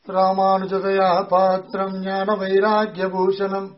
ராமானுஜதயா பாத்திரம் ஞான வைராக்கியபூஷணம்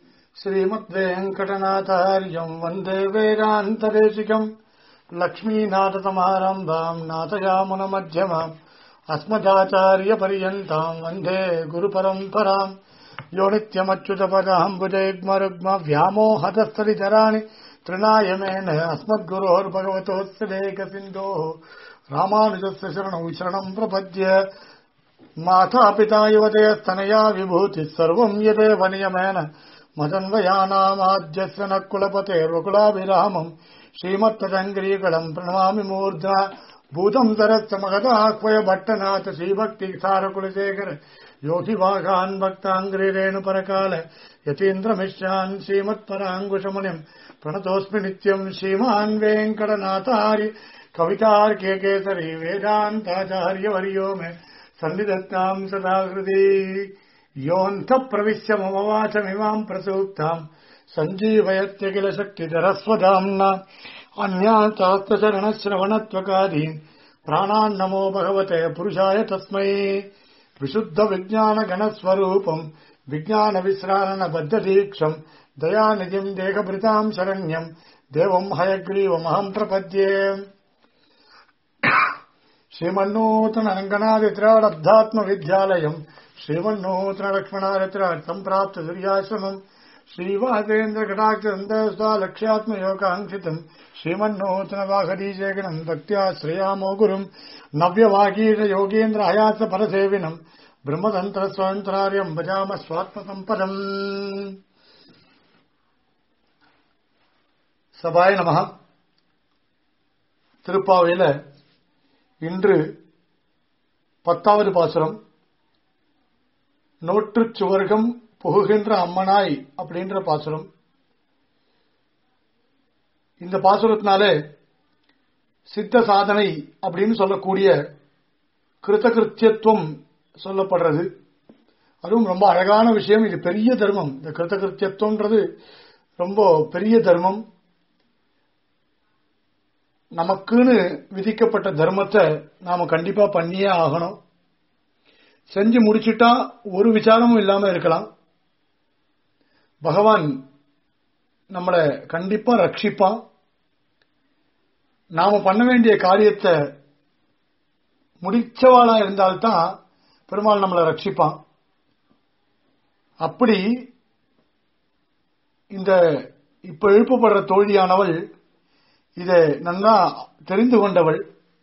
ஸ்ரீமத்வேங்கடநாதாரியம் வந்தே வேதாந்தரேசிகம் லக்ஷ்மீநாதசமாரம்பாம் நாதயாமுனமத்தியமாம் அஸ்மதாச்சாரியபரியந்தாம் வந்தே குருபரம்பராம் யோ நித்யமच्युतपदाम्बुजैग्मरुग्म व्यामोहतस्थलितराणि तृणायमेन अस्मद्गुरोर्भगवतोऽस्यदेकसिन्धोः रामानुजस्य शरणौ शरणम् प्रपद्य मातापिता युवतयस्तनया विभूतिः सर्वम् यदेव नियमेन मदन्वयानामाद्यस्य न कुलपतेर्वकुलाभिरामम् श्रीमत्तदङ्ग्रीकलम् प्रणमामि मूर्ध्ना भूतम् सरस्य मगदाह्वय भट्टनाथ श्रीभक्तिसारकुलशेखर योगिभागान् भक्ताङ्ग्रिरेणुपरकाल यतीन्द्रमिश्रान् श्रीमत्पराङ्कुशमुनिम् प्रणतोऽस्मि नित्यम् श्रीमान् वेङ्कटनाथार्य कवितार्क्य केसरी वेदान्ताचार्यवर्यो मे सन्निधत्ताम् सदा हृदि योऽन्तः प्रविश्य मम वाचमिमाम् प्रसूक्ताम् सञ्जीवयत्य किल शक्तिधरस्वधाम्ना अन्याशास्त्रचरणश्रवणत्वकादीन् प्राणान्नमो भगवते पुरुषाय तस्मै विशुद्धविज्ञानगणस्वरूपम् विज्ञानविश्रारणबद्धदीक्षम् दयानिधिम् देहभृताम् शरण्यम् देवम् हयग्रीवमहम् प्रपद्ये श्रीमन्नूतनरङ्गनादित्राडब्धात्मविद्यालयम् श्रीमन्नूतनलक्ष्मणादित्रार्थम् सम्प्राप्त दुर्याश्रमम् श्रीवासेन्द्रकटाक्षन्दस्वालक्ष्यात्मयोगाङ्क्षितम् श्रीमन्नूतनवाघरीशेखरम् भक्त्या श्रेयामो गुरुम् नव्यवागीरयोगेन्द्र हयास परसेविनम् ब्रह्मतन्त्रस्वान्तरार्यम् भजाम स्वात्मसम्पदम् சபாய நமக திருப்பாவையில இன்று பத்தாவது பாசுரம் நோற்றுச் சுவர்க்கம் புகுகின்ற அம்மனாய் அப்படின்ற பாசுரம் இந்த பாசுரத்தினாலே சித்த சாதனை அப்படின்னு சொல்லக்கூடிய கிருத்தகிருத்தியத்துவம் சொல்லப்படுறது அதுவும் ரொம்ப அழகான விஷயம் இது பெரிய தர்மம் இந்த கிருத்தகிருத்தியத்துவம்ன்றது ரொம்ப பெரிய தர்மம் நமக்குன்னு விதிக்கப்பட்ட தர்மத்தை நாம கண்டிப்பா பண்ணியே ஆகணும் செஞ்சு முடிச்சுட்டா ஒரு விசாரமும் இல்லாம இருக்கலாம் பகவான் நம்மளை கண்டிப்பா ரட்சிப்பான் நாம பண்ண வேண்டிய காரியத்தை முடிச்சவாளா இருந்தால்தான் பெருமாள் நம்மளை ரட்சிப்பான் அப்படி இந்த இப்ப எழுப்பப்படுற தோழியானவள் இதை நன்னா தெரிந்து கொண்டவள்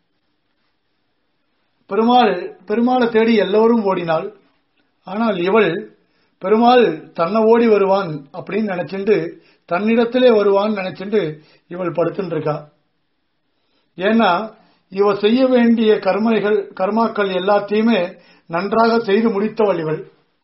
பெருமாள் பெருமாளை தேடி எல்லோரும் ஓடினாள் ஆனால் இவள் பெருமாள் தன்னை ஓடி வருவான் அப்படின்னு நினைச்சுண்டு தன்னிடத்திலே வருவான் நினைச்சுண்டு இவள் படுத்துட்டு இருக்கா ஏன்னா இவ செய்ய வேண்டிய கர்மைகள் கர்மாக்கள் எல்லாத்தையுமே நன்றாக செய்து முடித்தவள் இவள்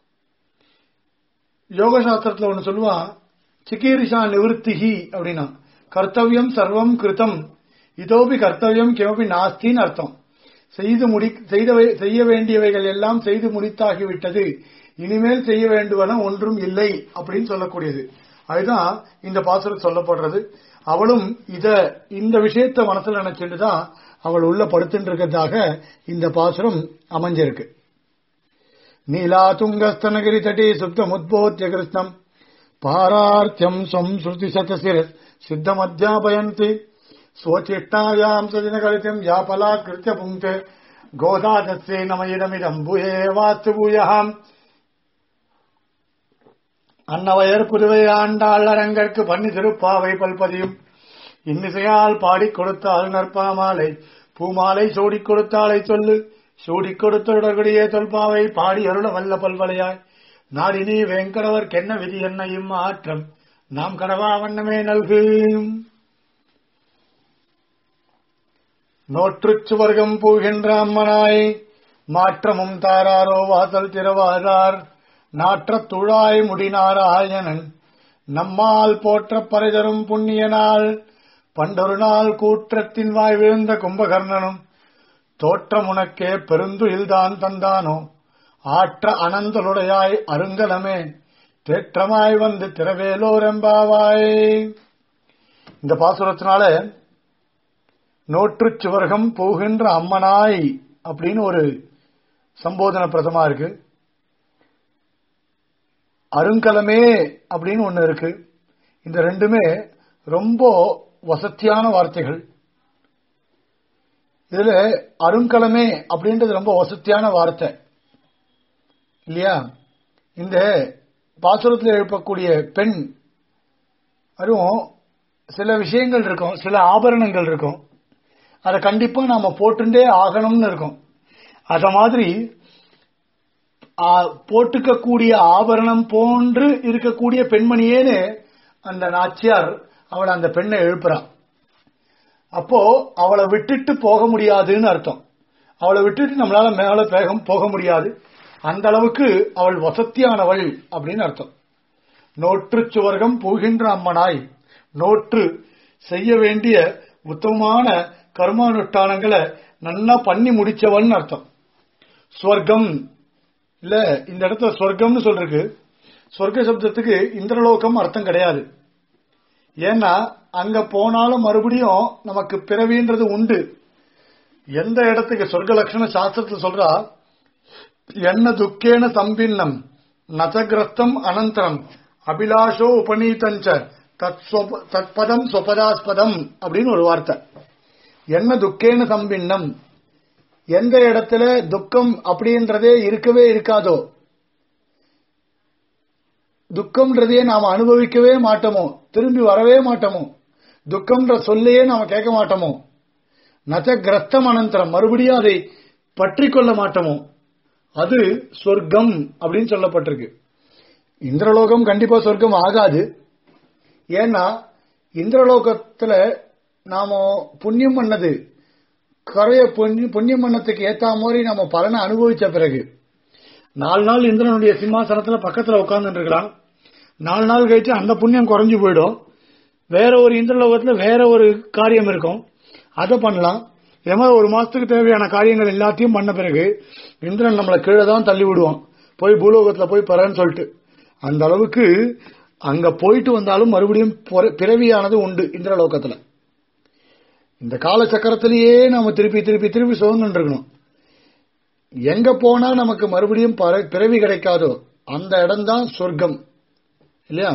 யோக சாஸ்திரத்துல ஒன்னு சொல்லுவான் சிகீரிஷா நிவர்த்திகி அப்படின்னா கர்த்தவியம் சர்வம் கிருத்தம் இதோபி கர்த்தவியம் கிமபி நாஸ்தின்னு அர்த்தம் செய்து முடி செய்ய வேண்டியவைகள் எல்லாம் செய்து முடித்தாகிவிட்டது இனிமேல் செய்ய வேண்டுவன ஒன்றும் இல்லை அப்படின்னு சொல்லக்கூடியது அதுதான் இந்த பாசுரம் சொல்லப்படுறது அவளும் இத இந்த விஷயத்த மனசுல நினைச்சுட்டு தான் அவள் உள்ள படுத்துட்டு இருக்கிறதாக இந்த பாசுரம் அமைஞ்சிருக்கு நீலா துங்கஸ்தனகிரி தட்டி சுப்தம் உத்போத்திய கிருஷ்ணம் பாரார்த்தியம் ஸ்வம் ஸ்ருதி சதசிர சித்தமத்தியாபயந்தி स्वचिष्टायाम् सजनकलितम् या पलात्कृत्य पुङ्क्ते गोदादस्ये नमयिदमिदम् भूये वास्तु பூயகாம் அன்னவயர் புதுவை ஆண்டாள் அரங்கற்கு பண்ணி திருப்பாவை பல்பதியும் இன்னிசையால் பாடிக் கொடுத்தாள் நற்பாமாலை பூமாலை சூடிக் கொடுத்தாளை சொல்லு சூடிக் கொடுத்தொடர்படியே தொல்பாவை பாடி அருள வல்ல பல்வலையாய் நாடினி வெங்கடவர்க்கென்ன விதி என்ன இம்மாற்றம் நாம் கடவா வண்ணமே நல்கும் நோற்றுச் சுவர்க்கம் பூகின்ற அம்மனாய் மாற்றமும் தாராரோ வாசல் திறவாதார் நாற்றத் துழாய் முடிநாராயணன் நம்மால் போற்ற பரைதரும் புண்ணிய நாள் பண்டொரு நாள் கூற்றத்தின் வாய் விழுந்த கும்பகர்ணனும் தோற்றம் உனக்கே பெருந்துயில்தான் தந்தானோ ஆற்ற அனந்தலுடையாய் அருங்கலமே தேற்றமாய் வந்து திரவேலோரெம்பாவாய் இந்த பாசுரத்தினால நோற்றுச் சுவர்க்கம் போகின்ற அம்மனாய் அப்படின்னு ஒரு சம்போதன பிரதமா இருக்கு அருங்கலமே அப்படின்னு ஒண்ணு இருக்கு இந்த ரெண்டுமே ரொம்ப வசத்தியான வார்த்தைகள் இதுல அருங்கலமே அப்படின்றது ரொம்ப வசத்தியான வார்த்தை இல்லையா இந்த பாசுரத்தில் எழுப்பக்கூடிய பெண் அதுவும் சில விஷயங்கள் இருக்கும் சில ஆபரணங்கள் இருக்கும் அதை கண்டிப்பா நாம போட்டுட்டே ஆகணும்னு இருக்கும் அத மாதிரி ஆ, போட்டுக்கக்கூடிய ஆபரணம் போன்று இருக்கக்கூடிய பெண்மணியேன்னு அந்த நாச்சியார் அவளை அந்த பெண்ணை எழுப்புறான் அப்போ அவளை விட்டுட்டு போக முடியாதுன்னு அர்த்தம் அவளை விட்டுட்டு நம்மளால மேல வேகம் போக முடியாது அந்த அளவுக்கு அவள் வசத்தியானவள் அப்படின்னு அர்த்தம் நோற்று சுவர்க்கம் போகின்ற அம்மனாய் நோற்று செய்ய வேண்டிய உத்தமமான கர்மானுஷ்டானங்களை நன்னா பண்ணி முடிச்சவன் அர்த்தம் ஸ்வர்க்கம் இல்ல இந்த இடத்துல சொர்க்கம்னு சொல்றதுக்கு சொர்க்க சப்தத்துக்கு இந்திரலோகம் அர்த்தம் கிடையாது ஏன்னா அங்க போனாலும் மறுபடியும் நமக்கு பிறவின்றது உண்டு எந்த இடத்துக்கு சொர்க்க லட்சண சாஸ்திரத்தில் சொல்றா என்ன துக்கேன சம்பின்னம் நசகிரஸ்தம் அனந்தரம் அபிலாஷோ உபநீதஞ்ச தத் சொப- தத்பதம் சொபதாஸ்பதம் அப்படின்னு ஒரு வார்த்தை என்ன துக்கேன சம்பின்னம் எந்த இடத்துல துக்கம் அப்படின்றதே இருக்கவே இருக்காதோ துக்கம்ன்றதையே நாம அனுபவிக்கவே மாட்டோமோ திரும்பி வரவே மாட்டோமோ துக்கம்ன்ற சொல்லையே நாம கேட்க மாட்டோமோ நச்ச கிரஸ்தம் அனந்தரம் மறுபடியும் அதை பற்றி கொள்ள மாட்டோமோ அது சொர்க்கம் அப்படின்னு சொல்லப்பட்டிருக்கு இந்திரலோகம் கண்டிப்பா சொர்க்கம் ஆகாது ஏன்னா இந்திரலோகத்துல நாம புண்ணியம் பண்ணது கரைய புண்ணியம் புண்ணியம் பண்ணத்துக்கு ஏத்த மாதிரி நம்ம பலனை அனுபவிச்ச பிறகு நாலு நாள் இந்திரனுடைய சிம்மாசனத்துல பக்கத்துல உட்கார்ந்துட்டு இருக்கலாம் நாலு நாள் கழிச்சு அந்த புண்ணியம் குறைஞ்சு போயிடும் வேற ஒரு இந்திரலோகத்துல வேற ஒரு காரியம் இருக்கும் அதை பண்ணலாம் இதே மாதிரி ஒரு மாசத்துக்கு தேவையான காரியங்கள் எல்லாத்தையும் பண்ண பிறகு இந்திரன் நம்மளை கீழே தான் தள்ளி விடுவான் போய் பூலோகத்துல போய் பரன்னு சொல்லிட்டு அந்த அளவுக்கு அங்க போயிட்டு வந்தாலும் மறுபடியும் பொற- பிறவியானது உண்டு இந்திரலோகத்துல இந்த கால சக்கரத்திலேயே நாம திருப்பி திருப்பி திருப்பி சுதந்திரம் இருக்கணும் எங்க போனா நமக்கு மறுபடியும் பர- பிறவி கிடைக்காதோ அந்த இடம்தான் சொர்க்கம் இல்லையா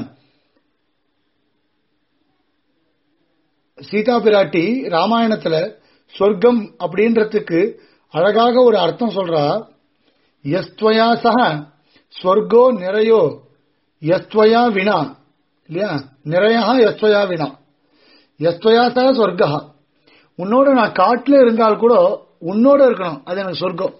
சீதா பிராட்டி ராமாயணத்துல சொர்க்கம் அப்படின்றதுக்கு அழகாக ஒரு அர்த்தம் சொல்றா எஸ்துவயா சக ஸ்வர்கோ நிறையோ எஸ்துவயா வினா இல்லையா நிறையா எஸ்துவயா வினா எஸ்துவயா சக சொர்க்கா உன்னோட நான் காட்டுல இருந்தால் கூட உன்னோட இருக்கணும் அது எனக்கு சொர்க்கம்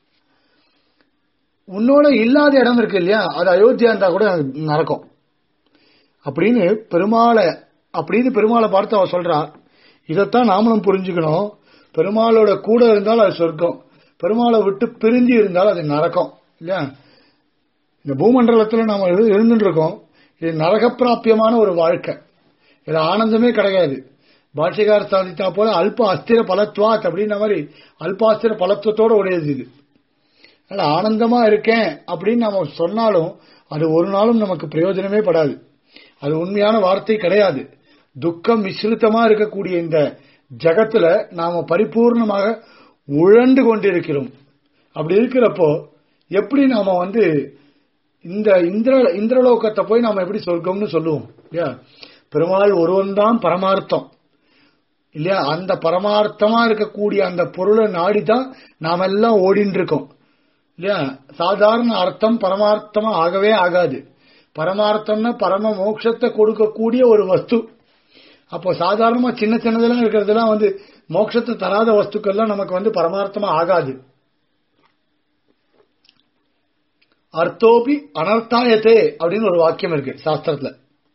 உன்னோட இல்லாத இடம் இருக்கு இல்லையா அது அயோத்தியா இருந்தா கூட எனக்கு நரக்கம் அப்படின்னு பெருமாளை அப்படின்னு பெருமாளை பார்த்து அவ சொல்றா இதைத்தான் நாமளும் புரிஞ்சுக்கணும் பெருமாளோட கூட இருந்தால் அது சொர்க்கம் பெருமாளை விட்டு பிரிஞ்சு இருந்தால் அது நரக்கம் இல்லையா இந்த பூமண்டலத்துல நாம இரு- இருந்துட்டு இருக்கோம் இது நரகப்பிராபியமான ஒரு வாழ்க்கை இது ஆனந்தமே கிடையாது பாஷிகார் சாதித்தா போல அல்ப அஸ்திர பலத்வாத் அப்படின்ற மாதிரி அல்பாஸ்திர பலத்துவத்தோட உடையது இது அதனால ஆனந்தமா இருக்கேன் அப்படின்னு நாம சொன்னாலும் அது ஒரு நாளும் நமக்கு பிரயோஜனமே படாது அது உண்மையான வார்த்தை கிடையாது துக்கம் மிஸ்ரிதமா இருக்கக்கூடிய இந்த ஜகத்துல நாம பரிபூர்ணமாக உழண்டு கொண்டிருக்கிறோம் அப்படி இருக்கிறப்போ எப்படி நாம வந்து இந்த இந்திர இந்திரலோகத்தை போய் நாம எப்படி சொர்க்கம்னு சொல்லுவோம் இல்லையா பெருமாள் ஒருவன் தான் பரமார்த்தம் இல்லையா அந்த பரமார்த்தமா இருக்கக்கூடிய அந்த பொருளை நாடிதான் நாம எல்லாம் ஓடின்னு இருக்கோம் இல்லையா சாதாரண அர்த்தம் பரமார்த்தமா ஆகவே ஆகாது பரமார்த்தம்னா பரம மோட்சத்தை கொடுக்கக்கூடிய ஒரு வஸ்து அப்போ சாதாரணமா சின்ன சின்னதெல்லாம் இருக்கிறதெல்லாம் வந்து மோட்சத்தை தராத வஸ்துக்கள்லாம் நமக்கு வந்து பரமார்த்தமா ஆகாது அர்த்தோபி அனர்த்தாயத்தே அப்படின்னு ஒரு வாக்கியம் இருக்கு சாஸ்திரத்துல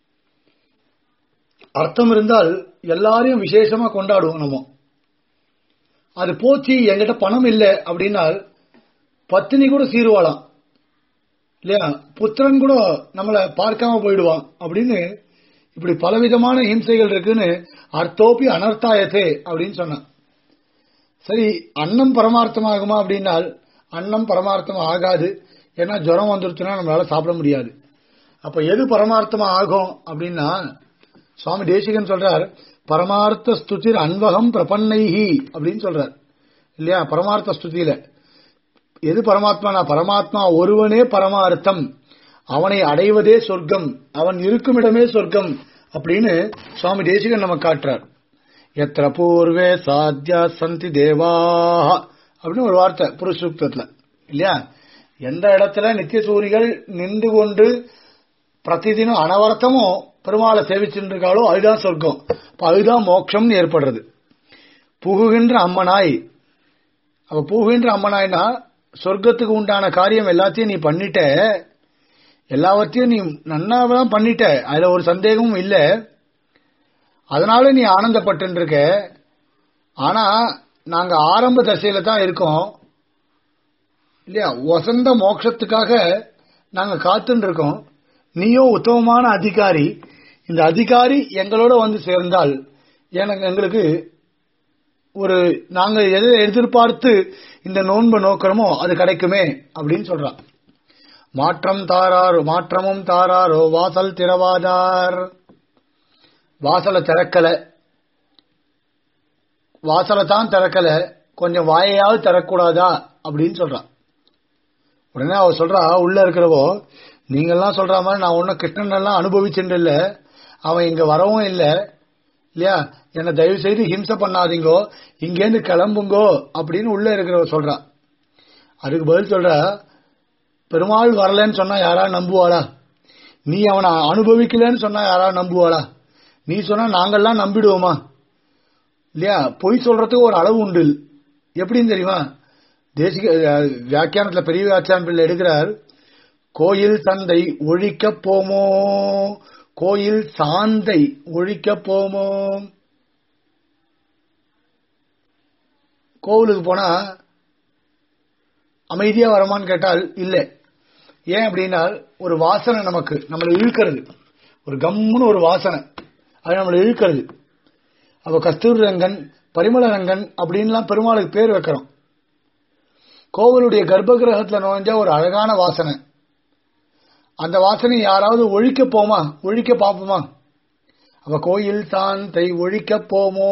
அர்த்தம் இருந்தால் எல்லாரையும் விசேஷமா கொண்டாடுவோம் நம்ம அது போச்சு என்கிட்ட பணம் இல்லை அப்படின்னால் பத்தினி கூட சீருவாளாம் இல்லையா புத்திரன் கூட நம்மளை பார்க்காம போயிடுவான் அப்படின்னு இப்படி பலவிதமான ஹிம்சைகள் இருக்குன்னு அர்த்தோப்பி அனர்த்தாயத்தே அப்படின்னு சொன்னான் சரி அன்னம் பரமார்த்தமாகுமா அப்படின்னால் அன்னம் பரமார்த்தம் ஆகாது ஏன்னா ஜுரம் வந்துருச்சுன்னா நம்மளால சாப்பிட முடியாது அப்ப எது பரமார்த்தமா ஆகும் அப்படின்னா சுவாமி தேசிகன் சொல்றார் பரமார்த்த ஸ்துதிர் அன்வகம் பிரபன்னைஹி அப்படின்னு சொல்றார் இல்லையா பரமார்த்த ஸ்துதியில எது பரமாத்மானா பரமாத்மா ஒருவனே பரமார்த்தம் அவனை அடைவதே சொர்க்கம் அவன் இருக்கும் இடமே சொர்க்கம் அப்படின்னு சுவாமி தேசிகன் நம்ம காட்டுறார் எத்திர பூர்வே சாத்தியா சந்தி தேவா அப்படின்னு ஒரு வார்த்தை புருஷுக்தத்துல இல்லையா எந்த இடத்துல நித்திய சூரிகள் நின்று கொண்டு பிரதிதினம் அனவரத்தமும் பெருமாளை சேவிச்சுட்டு இருக்காளோ அதுதான் சொர்க்கம் அப்ப அதுதான் மோட்சம்னு ஏற்படுறது புகுகின்ற அம்மனாய் அப்ப புகுகின்ற அம்மனாய்னா சொர்க்கத்துக்கு உண்டான காரியம் எல்லாத்தையும் நீ பண்ணிட்ட எல்லாவற்றையும் நீ நன்னாதான் பண்ணிட்ட அதுல ஒரு சந்தேகமும் இல்ல அதனால நீ ஆனந்தப்பட்டு இருக்க ஆனா நாங்க ஆரம்ப தசையில தான் இருக்கோம் இல்லையா வசந்த மோட்சத்துக்காக நாங்க காத்துட்டு இருக்கோம் நீயோ உத்தமமான அதிகாரி இந்த அதிகாரி எங்களோட வந்து சேர்ந்தால் எனக்கு எங்களுக்கு ஒரு நாங்க எதை எதிர்பார்த்து இந்த நோன்பை நோக்கிறோமோ அது கிடைக்குமே அப்படின்னு சொல்றான் மாற்றம் தாராரோ மாற்றமும் தாராரோ வாசல் திறவாதார் வாசலை திறக்கல வாசலை தான் திறக்கல கொஞ்சம் வாயையாவது திறக்கூடாதா அப்படின்னு சொல்றான் உடனே அவ சொல்றா உள்ள இருக்கிறவோ நீங்கெல்லாம் சொல்ற மாதிரி நான் ஒன்னும் கிருஷ்ணன் எல்லாம் அனுபவிச்சுட்டு இல்ல அவன் இங்க வரவும் இல்ல இல்லையா என்ன தயவு செய்து ஹிம்சை பண்ணாதீங்கோ இங்கேருந்து கிளம்புங்கோ அப்படின்னு உள்ள இருக்கிறவ சொல்றா அதுக்கு பதில் சொல்ற பெருமாள் வரலன்னு சொன்னா யாரா நம்புவாளா நீ அவனை அனுபவிக்கலன்னு சொன்னா யாரா நம்புவாளா நீ சொன்னா நாங்கெல்லாம் நம்பிடுவோமா இல்லையா பொய் சொல்றதுக்கு ஒரு அளவு உண்டு எப்படின்னு தெரியுமா தேசிக அஹ், வியாக்கியானத்துல பெரிய வியாக்கியான பிள்ளை எடுக்கிறார் கோயில் சந்தை ஒழிக்க போமோ கோயில் சாந்தை ஒழிக்க போமோ கோவிலுக்கு போனா அமைதியா வரமான்னு கேட்டால் இல்லை ஏன் அப்படின்னா ஒரு வாசனை நமக்கு நம்மளை இழுக்கிறது ஒரு கம்முன்னு ஒரு வாசனை அது நம்மளை இழுக்கிறது அப்ப கஸ்தூரி ரங்கன் பரிமள ரங்கன் அப்படின்லாம் பெருமாளுக்கு பேர் வைக்கிறோம் கோவிலுடைய கர்ப்ப கிரகத்துல நுழைஞ்சா ஒரு அழகான வாசனை அந்த வாசனை யாராவது ஒழிக்க போமா ஒழிக்க பாப்போமா அப்ப கோயில் சாந்தை ஒழிக்க போமோ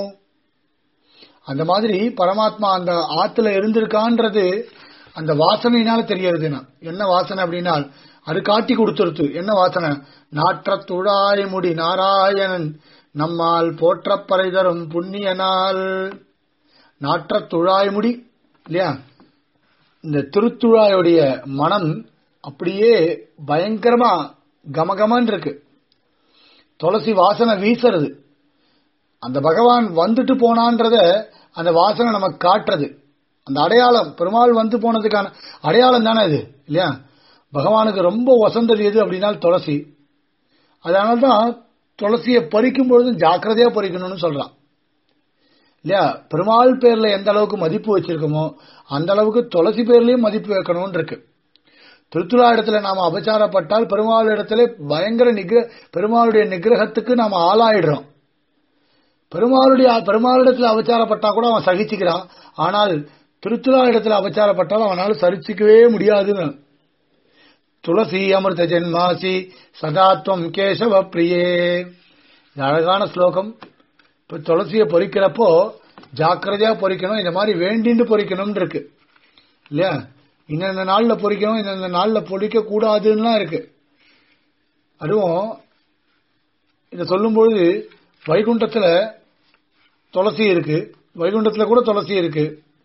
அந்த மாதிரி பரமாத்மா அந்த ஆத்துல இருந்திருக்கான்றது அந்த வாசனையினால தெரியறதுனா என்ன வாசனை அப்படின்னா அது காட்டி கொடுத்துருத்து என்ன வாசனை நாற்ற துழாய் முடி நாராயணன் நம்மால் போற்றப்பறை தரும் புண்ணிய நாள் நாற்ற துழாய் முடி இல்லையா இந்த திருத்துழாயுடைய மனம் அப்படியே பயங்கரமா கமகமன்னு இருக்கு துளசி வாசனை வீசுறது அந்த பகவான் வந்துட்டு போனான்றத அந்த வாசனை நமக்கு காட்டுறது அந்த அடையாளம் பெருமாள் வந்து போனதுக்கான அடையாளம் தானே இது இல்லையா பகவானுக்கு ரொம்ப வசந்தது எது அப்படின்னா துளசி அதனால தான் துளசியை பறிக்கும் பொழுதும் ஜாக்கிரதையா பறிக்கணும்னு சொல்றான் இல்லையா பெருமாள் பேர்ல எந்த அளவுக்கு மதிப்பு வச்சிருக்கோமோ அந்த அளவுக்கு துளசி பேர்லயும் மதிப்பு வைக்கணும்னு இருக்கு திருத்துழா இடத்துல நாம அபச்சாரப்பட்டால் பெருமாள் இடத்துல பயங்கர நிகிர பெருமாளுடைய நிகிரகத்துக்கு நாம ஆளாயிடுறோம் பெருமாளுடைய பெருமாளிடத்துல அபச்சாரப்பட்டா கூட அவன் சகிச்சுக்கிறான் ஆனால் திருத்துழா இடத்துல அபச்சாரப்பட்டால் அவனால் சரிச்சிக்கவே முடியாதுன்னு துளசி அமிர்த ஜென்மாசி சதாத்வம் கேசவ பிரியே இது அழகான ஸ்லோகம் இப்ப துளசியை பொறிக்கிறப்போ ஜாக்கிரதையா பொறிக்கணும் இந்த மாதிரி வேண்டிண்டு பொறிக்கணும்னு இருக்கு இல்லையா இந்தந்த நாள்ல பொறிக்கணும் இந்தந்த நாள்ல பொறிக்க கூடாதுன்னுலாம் இருக்கு அதுவும் இதை சொல்லும்பொழுது வைகுண்டத்துல துளசி இருக்கு வைகுண்டத்துல கூட துளசி இருக்கு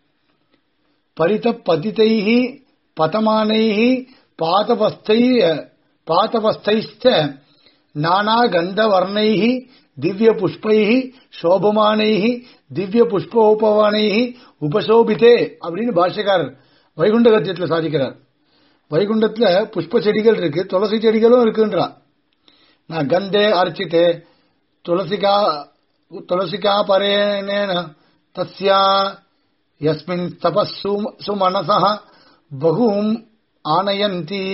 பரித பதிதைஹி பதமானைஹி பாதபஸ்தை பாதபஸ்தைஸ்த நானா கந்தவர்ணைஹி திவ்ய புஷ்பைஹி சோபமானைஹி திவ்ய புஷ்போபவானைஹி உபசோபித்தே அப்படின்னு பாஷ்யக்காரர் வைகுண்ட கத்தியத்துல சாதிக்கிறார் வைகுண்டத்துல புஷ்ப செடிகள் இருக்கு துளசி செடிகளும் இருக்குன்றா நான் கந்தே அர்ச்சித்தே துளசிகா துளசிகா பரேனேன தஸ்யா யஸ்மின் தபஸ்ஸு சுமனசः பகும் ஆனயந்தி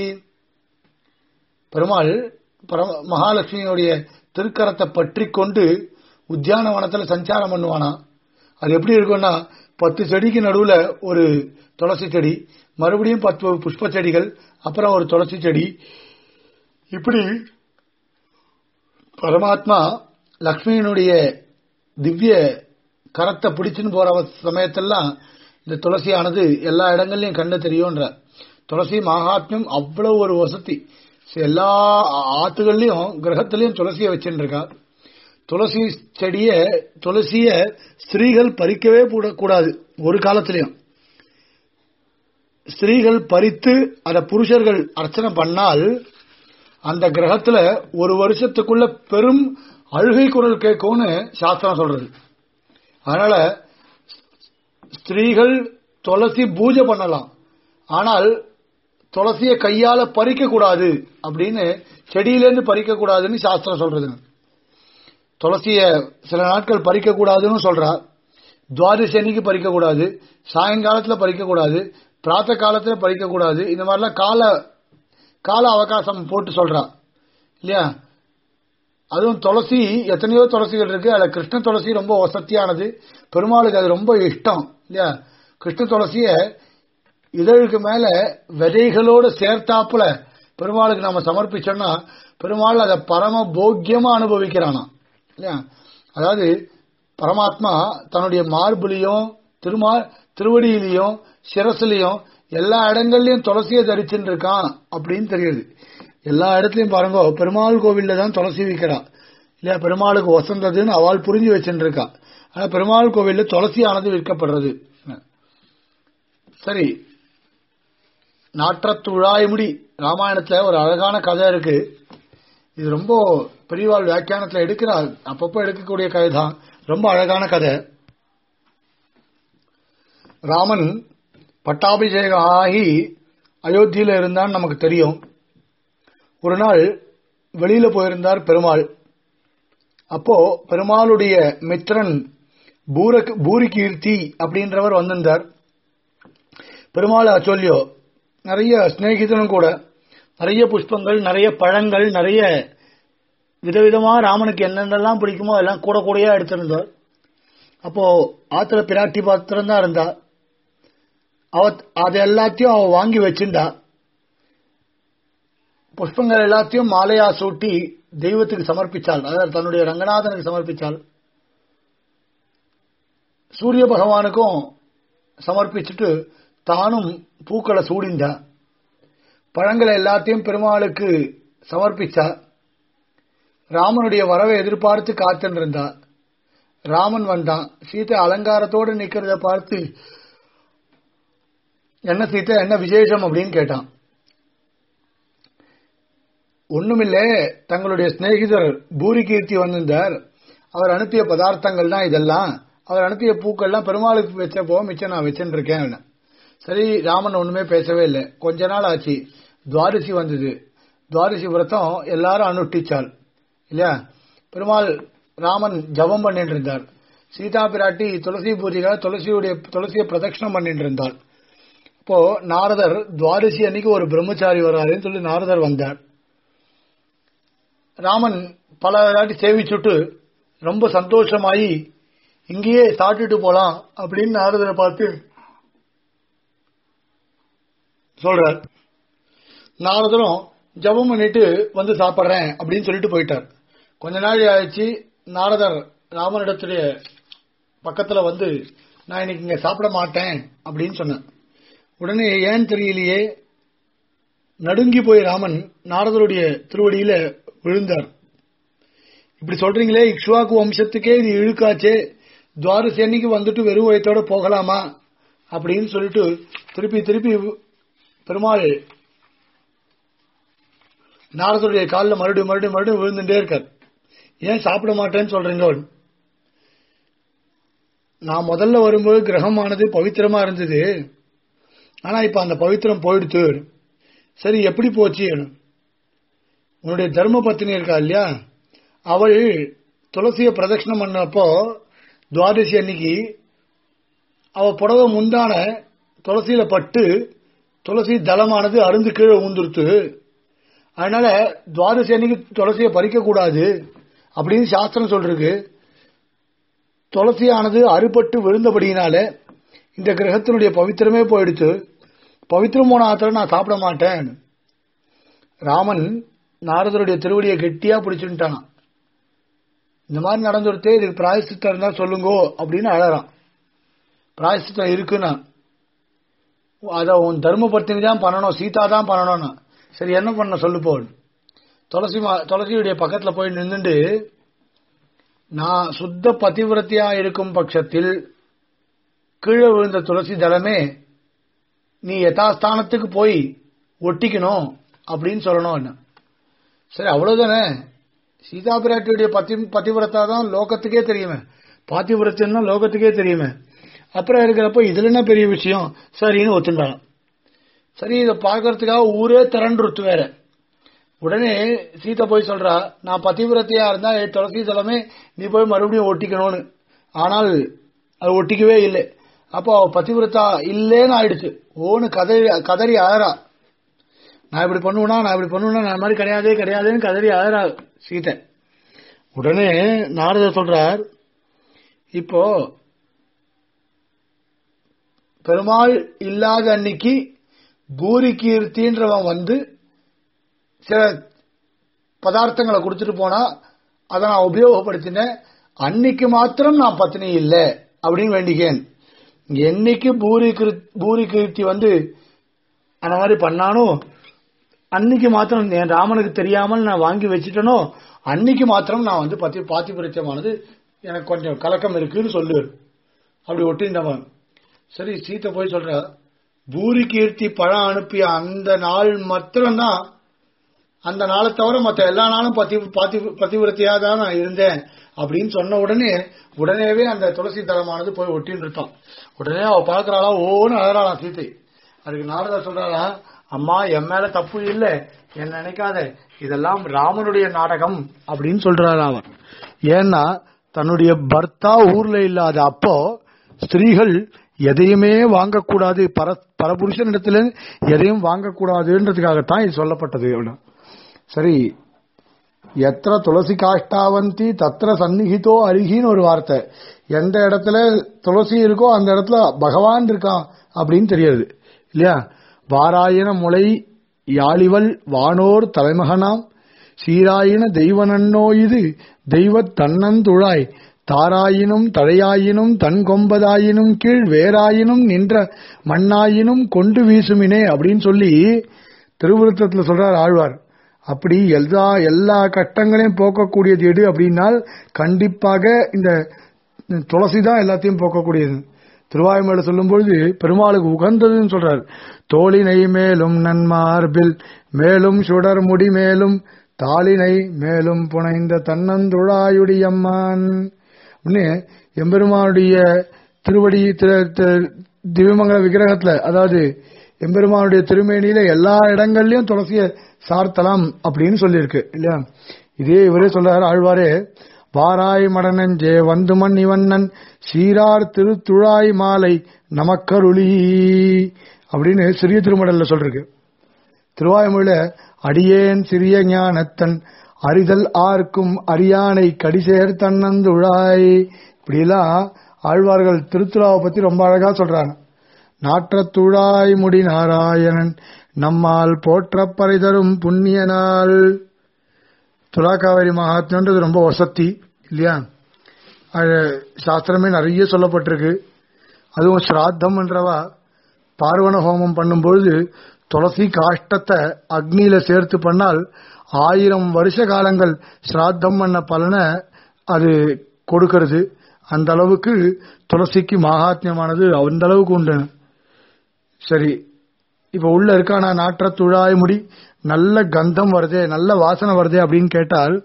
பெருமாள் பரம- மகாலட்சுமியுடைய திருக்கரத்தை பற்றி கொண்டு உத்தியானவனத்துல சஞ்சாரம் பண்ணுவானா அது எப்படி இருக்கும்னா பத்து செடிக்கு நடுவுல ஒரு துளசி செடி மறுபடியும் பத்து புஷ்ப செடிகள் அப்புறம் ஒரு துளசி செடி இப்படி பரமாத்மா லக்ஷ்மியினுடைய திவ்ய கரத்தை பிடிச்சுன்னு போற அவ- சமயத்தெல்லாம் இந்த துளசியானது எல்லா இடங்கள்லயும் கண்ணு தெரியும்ன்ற துளசி மகாத்மியம் அவ்வளவு ஒரு வசதி எல்லா ஆத்துகள்லயும் கிரகத்திலயும் துளசியை வச்சுட்டு இருக்கா துளசி செடிய துளசிய ஸ்திரீகள் பறிக்கவே கூட- கூடாது ஒரு காலத்திலையும் ஸ்திரீகள் பறித்து அத புருஷர்கள் அர்ச்சனை பண்ணால் அந்த கிரகத்துல ஒரு வருஷத்துக்குள்ள பெரும் அழுகை குரல் கேட்கும்னு சாஸ்திரம் சொல்றது அதனால ஸ்திரீகள் துளசி பூஜை பண்ணலாம் ஆனால் துளசிய கையால பறிக்க கூடாது அப்படின்னு செடியிலேருந்து பறிக்க கூடாதுன்னு சாஸ்திரம் சொல்றது துளசிய சில நாட்கள் பறிக்க கூடாதுன்னு சொல்றா துவாதசி அன்னைக்கு பறிக்க கூடாது சாயங்காலத்துல பறிக்க கூடாது பிராத்த காலத்துல பறிக்க கூடாது இந்த மாதிரிலாம் கால கால அவகாசம் போட்டு சொல்றா இல்லையா அதுவும் துளசி எத்தனையோ துளசிகள் இருக்கு அதுல கிருஷ்ண துளசி ரொம்ப வசத்தியானது பெருமாளுக்கு அது ரொம்ப இஷ்டம் இல்லையா கிருஷ்ண துளசிய இதழுக்கு மேல விதைகளோட சேர்த்தாப்புல பெருமாளுக்கு நாம சமர்ப்பிச்சோம்னா பெருமாள் அதை பரம போக்கியமா அனுபவிக்கிறானா இல்லையா அதாவது பரமாத்மா தன்னுடைய மார்புலையும் திருமா திருவடியிலையும் சிரசுலையும் எல்லா இடங்கள்லயும் துளசியை தரிச்சுட்டு இருக்கான் அப்படின்னு தெரியுது எல்லா இடத்துலயும் பாருங்க பெருமாள் கோவில்ல தான் துளசி விற்கிறா இல்லையா பெருமாளுக்கு வசந்ததுன்னு அவள் புரிஞ்சு வச்சுட்டு இருக்கா ஆனா பெருமாள் கோவில்ல துளசியானது விற்கப்படுறது சரி நாற்றத்துழாய்முடி ராமாயணத்துல ஒரு அழகான கதை இருக்கு இது ரொம்ப பெரியவாள் வியாக்கியானத்துல எடுக்கிறா அப்பப்போ எடுக்கக்கூடிய கதை தான் ரொம்ப அழகான கதை ராமன் பட்டாபிஷேகம் ஆகி அயோத்தியில இருந்தான்னு நமக்கு தெரியும் ஒரு நாள் வெளியில போயிருந்தார் பெருமாள் அப்போ பெருமாளுடைய மித்திரன் பூர பூரி கீர்த்தி அப்படின்றவர் வந்திருந்தார் பெருமாள் அச்சொல்லியோ நிறைய சிநேகிதனும் கூட நிறைய புஷ்பங்கள் நிறைய பழங்கள் நிறைய விதவிதமா ராமனுக்கு என்னென்னலாம் பிடிக்குமோ எல்லாம் கூட கூடயா எடுத்திருந்தார் அப்போ ஆத்திர பிராட்டி பாத்திரம் தான் இருந்தா அவ அது எல்லாத்தையும் அவ வாங்கி வச்சிருந்தா புஷ்பங்கள் எல்லாத்தையும் மாலையா சூட்டி தெய்வத்துக்கு சமர்ப்பிச்சாள் அதாவது தன்னுடைய ரங்கநாதனுக்கு சமர்ப்பிச்சாள் சூரிய பகவானுக்கும் சமர்ப்பிச்சுட்டு தானும் பூக்களை சூடிந்தா பழங்களை எல்லாத்தையும் பெருமாளுக்கு சமர்ப்பிச்சா ராமனுடைய வரவை எதிர்பார்த்து காத்துன்னு இருந்தா ராமன் வந்தான் சீதை அலங்காரத்தோடு நிக்கிறத பார்த்து என்ன சீதை என்ன விசேஷம் அப்படின்னு கேட்டான் ஒண்ணுமில்ல தங்களுடைய சிநேகிதர் பூரி கீர்த்தி வந்திருந்தார் அவர் அனுப்பிய பதார்த்தங்கள் தான் இதெல்லாம் அவர் அனுப்பிய பூக்கள்லாம் பெருமாளுக்கு வச்சப்போ மிச்சம் நான் வச்சுட்டு இருக்கேன் சரி ராமன் ஒண்ணுமே பேசவே இல்லை கொஞ்ச நாள் ஆச்சு துவாதசி வந்தது துவாதசி விரதம் எல்லாரும் அனுஷ்டிச்சாள் இல்லையா பெருமாள் ராமன் ஜபம் பண்ணிட்டு இருந்தார் சீதா பிராட்டி துளசி பூஜைக்காக துளசியுடைய துளசியை பிரதட்சணம் பண்ணிட்டு இருந்தாள் இப்போ நாரதர் துவாதசி அன்னைக்கு ஒரு பிரம்மச்சாரி வர்றாருன்னு சொல்லி நாரதர் வந்தார் ராமன் பல வாட்டி சேவிச்சுட்டு ரொம்ப சந்தோஷமாயி இங்கேயே சாப்பிட்டுட்டு போலாம் அப்படின்னு நாரதரை பார்த்து சொல்றார் நாரதரும் ஜபம் பண்ணிட்டு வந்து சாப்பிட்றேன் அப்படின்னு சொல்லிட்டு போயிட்டார் கொஞ்ச நாள் ஆயிடுச்சு நாரதர் ராமனிடத்துடைய பக்கத்துல வந்து நான் இன்னைக்கு இங்க சாப்பிட மாட்டேன் அப்படின்னு சொன்னேன் உடனே ஏன் தெரியலையே நடுங்கி போய் ராமன் நாரதருடைய திருவடியில விழுந்தார் இப்படி சொல்றீங்களே இக்ஷுவாக்கு வம்சத்துக்கே இது இழுக்காச்சே துவாரசி அன்னைக்கு வந்துட்டு வெறும் வயத்தோட போகலாமா அப்படின்னு சொல்லிட்டு திருப்பி திருப்பி பெருமாள் நாரதருடைய காலில் மறுபடியும் மறுபடியும் மறுபடியும் விழுந்துட்டே இருக்கார் ஏன் சாப்பிட மாட்டேன்னு சொல்றீங்க நான் முதல்ல வரும்போது கிரகமானது பவித்திரமா இருந்தது ஆனா இப்ப அந்த பவித்திரம் போயிடுத்து சரி எப்படி போச்சு உன்னுடைய தர்ம பத்தினி இருக்கா இல்லையா அவள் துளசிய பிரதட்சணம் பண்ணப்போ துவாதசி அன்னைக்கு அவ புடவை முந்தான துளசியில பட்டு துளசி தளமானது அருந்து கீழே ஊந்துருத்து அதனால துவாதசி அன்னைக்கு துளசியை பறிக்க கூடாது அப்படின்னு சாஸ்திரம் சொல்றது துளசியானது அறுபட்டு விழுந்தபடியினால இந்த கிரகத்தினுடைய பவித்திரமே போயிடுச்சு பவித்திரம் போன ஆத்திரம் நான் சாப்பிட மாட்டேன் ராமன் நாரதருடைய திருவடியை கெட்டியா பிடிச்சுட்டான் இந்த மாதிரி நடந்துருத்தே இதுக்கு பிராயசித்தம் இருந்தா சொல்லுங்கோ அப்படின்னு அழறான் பிராயசித்தம் இருக்குன்னா அத உன் தர்ம பத்தினி தான் பண்ணணும் சீதா தான் பண்ணணும்னு சரி என்ன பண்ண சொல்லு போல் துளசி மா- துளசியுடைய பக்கத்துல போய் நின்னுண்டு நான் சுத்த பதிவிரத்தியா இருக்கும் பட்சத்தில் கீழே விழுந்த துளசி தளமே நீ யதாஸ்தானத்துக்கு போய் ஒட்டிக்கணும் அப்படின்னு சொல்லணும் என்ன சரி அவ்வளவுதானே சீதா பிராட்டியுடைய பத்தி பதிவிரத்தா தான் லோகத்துக்கே தெரியுமே பாத்திவிரத்தன்னா லோகத்துக்கே தெரியுமே அப்புறம் இருக்கிறப்ப இதுல என்ன பெரிய விஷயம் சரின்னு ஒத்துண்டான் சரி இதை பார்க்கறதுக்காக ஊரே திரண்டுருத்து வேற உடனே சீதா போய் சொல்றா நான் பதிவிரத்தையா இருந்தா ஏ துளசி தலமே நீ போய் மறுபடியும் ஒட்டிக்கணும்னு ஆனால் அது ஒட்டிக்கவே இல்லை அப்போ அவ பதிவிரத்தா இல்லேன்னு ஆயிடுச்சு ஓன்னு கதறி கதறி அழறா நான் இப்படி பண்ணுவேனா நான் இப்படி பண்ணுவேனா நான் இந்த மாதிரி கிடையாதே கிடையாதுன்னு கதறி அழறா சீதை உடனே நாரதர் சொல்றார் இப்போ பெருமாள் இல்லாத அன்னைக்கு பூரி கீர்த்தின்றவன் வந்து சில பதார்த்தங்களை கொடுத்துட்டு போனா அதை நான் உபயோகப்படுத்தினேன் அன்னைக்கு மாத்திரம் நான் பத்தினி இல்லை அப்படின்னு வேண்டிக்கேன் என்னைக்கு பூரி கிருத்- பூரி கீர்த்தி வந்து அந்த மாதிரி பண்ணானோ அன்னைக்கு மாத்திரம் என் ராமனுக்கு தெரியாமல் நான் வாங்கி வச்சுட்டனோ அன்னைக்கு மாத்திரம் நான் வந்து பத்தி பாத்தி பரிச்சயமானது எனக்கு கொஞ்சம் கலக்கம் இருக்குன்னு சொல்லு அப்படி ஒட்டிந்தவன் சரி சீத்தை போய் சொல்ற பூரி கீர்த்தி பழம் அனுப்பிய அந்த நாள் மாத்திரம்தான் அந்த நாளை தவிர மத்த எல்லா நாளும் பத்தி பாத்தி பதிவிரத்தியா தான் நான் இருந்தேன் அப்படின்னு சொன்ன உடனே உடனேவே அந்த துளசி தலமானது போய் ஒட்டின்னு இருக்கான் உடனே அவ பாக்குறாளா ஓன்னு அழறாளாம் சீத்தை அதுக்கு நாரதர் சொல்றாளா அம்மா என் மேல தப்பு இல்ல என்ன நினைக்காத இதெல்லாம் ராமனுடைய நாடகம் அப்படின்னு சொல்றாரு அவன் ஏன்னா தன்னுடைய பர்த்தா ஊர்ல இல்லாத அப்போ ஸ்திரீகள் எதையுமே வாங்கக்கூடாது பர பரபுருஷனிடத்துல எதையும் வாங்கக்கூடாதுன்றதுக்காகத்தான் இது சொல்லப்பட்டது அப்படின்னா. சரி எத்திர துளசி காஷ்டாவந்தி தத்திர சந்நிகிதோ அருகின்னு ஒரு வார்த்தை எந்த இடத்துல துளசி இருக்கோ அந்த இடத்துல பகவான் இருக்கான் அப்படின்னு தெரியாது இல்லையா வாராயன முளை யாழிவள் வானோர் தலைமகனாம் சீராயின தெய்வனன்னோ இது தெய்வத் தன்னந்துழாய் தாராயினும் தழையாயினும் தன் கொம்பதாயினும் கீழ் வேறாயினும் நின்ற மண்ணாயினும் கொண்டு வீசுமினே அப்படின்னு சொல்லி திருவிருத்தத்துல சொல்றார் ஆழ்வார் அப்படி எல்லா எல்லா கட்டங்களையும் போக்கக்கூடியது எது அப்படின்னால் கண்டிப்பாக இந்த துளசி தான் எல்லாத்தையும் போக்கக்கூடியது திருவாயுமேடு சொல்லும்பொழுது பெருமாளுக்கு உகந்ததுன்னு சொல்றார் தோளினை மேலும் நன்மார்பில் மேலும் சுடர் முடி மேலும் தாளினை மேலும் புனைந்த தன்னந்துழாயுடையம்மான் உடனே எம்பெருமானுடைய திருவடி திரு- திரு- திவ்யமங்கல விக்கிரகத்துல அதாவது எம்பெருமானுடைய திருமேனியில எல்லா இடங்கள்லயும் துளசிய சார்த்தலாம் அப்படின்னு சொல்லியிருக்கு இல்லையா இதே இவரே சொல்றாரு ஆழ்வாரே வாராய் மடனஞ்சே வந்துமன் இவண்ணன் சீரார் திருத்துழாய் மாலை நமக்கருளி அப்படின்னு சிறிய திருமடல்ல சொல்லிருக்கு திருவாய்மொழியில அடியேன் சிறிய ஞானத்தன் அறிதல் ஆர்க்கும் அரியானை கடிசேர் தன்னந்துழாய் இப்படிலாம் ஆழ்வார்கள் திருத்துழாவை பத்தி ரொம்ப அழகா சொல்றாங்க நாற்றத்துழாய் முடி நாராயணன் நம்மால் போற்றப்பறை தரும் புண்ணிய நாள் துலாக்காவேரி மகாத்மன்றது ரொம்ப வசத்தி இல்லையா அது சாஸ்திரமே நிறைய சொல்லப்பட்டிருக்கு அதுவும் ஸ்ராத்தம் என்றவா பார்வண ஹோமம் பண்ணும்பொழுது துளசி காஷ்டத்தை அக்னியில சேர்த்து பண்ணால் ஆயிரம் வருஷ காலங்கள் ஸ்ராத்தம் பண்ண பலனை அது கொடுக்கிறது அந்த அளவுக்கு துளசிக்கு மகாத்மியமானது அந்த அளவுக்கு உண்டு சரி இப்ப உள்ள இருக்கானா நாற்ற துழாய் முடி நல்ல கந்தம் வருதே நல்ல வாசனை வருதே அப்படின்னு கேட்டால்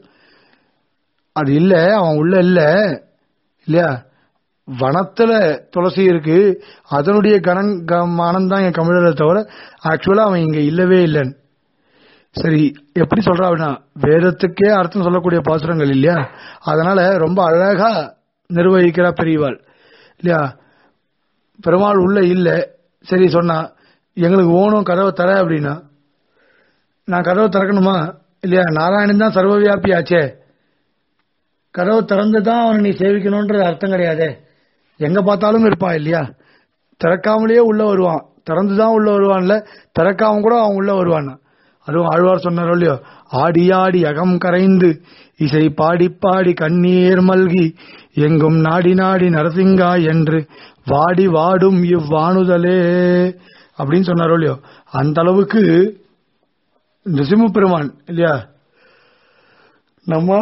அது இல்ல அவன் உள்ள இல்ல இல்லையா வனத்துல துளசி இருக்கு அதனுடைய கணம் மனம் தான் என் கமிழரை தவிர ஆக்சுவலா அவன் இங்க இல்லவே இல்லைன்னு சரி எப்படி சொல்றா அப்படின்னா வேதத்துக்கே அர்த்தம் சொல்லக்கூடிய பாசுரங்கள் இல்லையா அதனால ரொம்ப அழகா நிர்வகிக்கிறா பெரியவாள் இல்லையா பெருமாள் உள்ள இல்ல சரி சொன்னா எங்களுக்கு ஓணும் கதவை தர அப்படின்னா நான் கதவை திறக்கணுமா இல்லையா நாராயணன் தான் சர்வவியாபி ஆச்சே கதவை திறந்து தான் அவனை நீ சேவிக்கணும்ன்றது அர்த்தம் கிடையாதே எங்க பார்த்தாலும் இருப்பான் இல்லையா திறக்காமலேயே உள்ள வருவான் திறந்து தான் உள்ள வருவான்ல திறக்காம கூட அவன் உள்ள வருவான் அதுவும் ஆழ்வார் சொன்னாரோ இல்லையோ ஆடி ஆடி அகம் கரைந்து இசை பாடி பாடி கண்ணீர் மல்கி எங்கும் நாடி நாடி நரசிங்கா என்று வாடி வாடும் இவ்வாணுதலே அப்படின்னு சொன்னாரோ இல்லையோ அந்த அளவுக்கு நிசிம்ம பெருமான் இல்லையா நம்ம